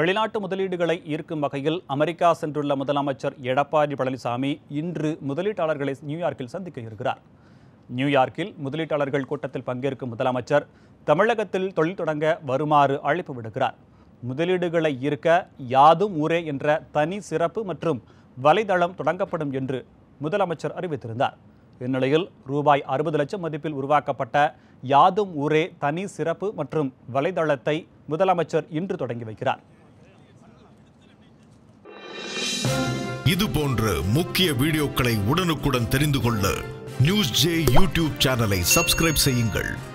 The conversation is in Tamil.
வெளிநாட்டு முதலீடுகளை ஈர்க்கும் வகையில் அமெரிக்கா சென்றுள்ள முதலமைச்சர் எடப்பாடி பழனிசாமி இன்று முதலீட்டாளர்களை நியூயார்க்கில் சந்திக்க இருக்கிறார் நியூயார்க்கில் முதலீட்டாளர்கள் கூட்டத்தில் பங்கேற்கும் முதலமைச்சர் தமிழகத்தில் தொழில் தொடங்க வருமாறு அழைப்பு விடுக்கிறார் முதலீடுகளை ஈர்க்க யாதும் ஊரே என்ற தனி சிறப்பு மற்றும் வலைதளம் தொடங்கப்படும் என்று முதலமைச்சர் அறிவித்திருந்தார் இந்நிலையில் ரூபாய் அறுபது லட்சம் மதிப்பில் உருவாக்கப்பட்ட யாதும் ஊரே தனி சிறப்பு மற்றும் வலைதளத்தை முதலமைச்சர் இன்று தொடங்கி வைக்கிறார் இது போன்ற முக்கிய வீடியோக்களை உடனுக்குடன் தெரிந்து கொள்ள நியூஸ் ஜே யூடியூப் சேனலை சப்ஸ்கிரைப் செய்யுங்கள்